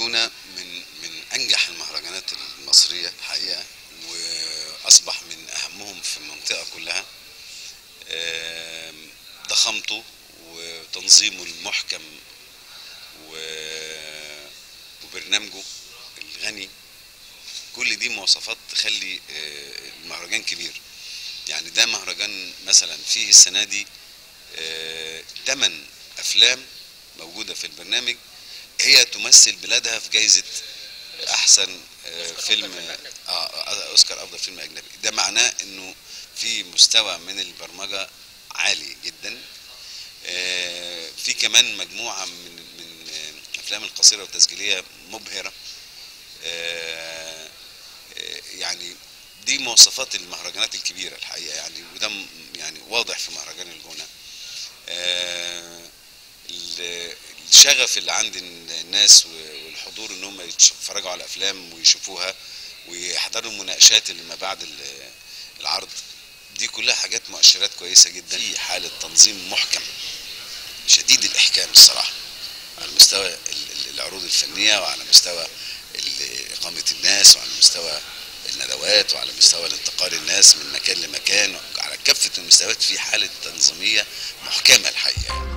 الجونة من من أنجح المهرجانات المصرية الحقيقة وأصبح من أهمهم في المنطقة كلها آم، ضخامته وتنظيمه المحكم و- وبرنامجه الغني كل دي مواصفات تخلي آه، المهرجان كبير يعني ده مهرجان مثلا فيه السنة دي ثمان أفلام موجودة في البرنامج هي تمثل بلادها في جايزة أحسن آه، فيلم آه، آه، أوسكار أفضل فيلم أجنبي ده معناه إنه في مستوى من البرمجة عالي جدا آه، في كمان مجموعة من من آه، الأفلام القصيرة والتسجيلية مبهرة آه، آه، يعني دي مواصفات المهرجانات الكبيرة الحقيقة يعني وده م- يعني واضح في مهرجان الجونة آه، ال- الشغف اللي عند الناس والحضور ان هم يتفرجوا على الافلام ويشوفوها ويحضروا المناقشات اللي ما بعد ال- العرض دي كلها حاجات مؤشرات كويسه جدا في حاله تنظيم محكم شديد الاحكام الصراحه على مستوى ال- ال- العروض الفنيه وعلى مستوى ال- اقامه الناس وعلى مستوى الندوات وعلى مستوى الانتقال الناس من مكان لمكان على كافه المستويات في حاله تنظيميه محكمه الحقيقه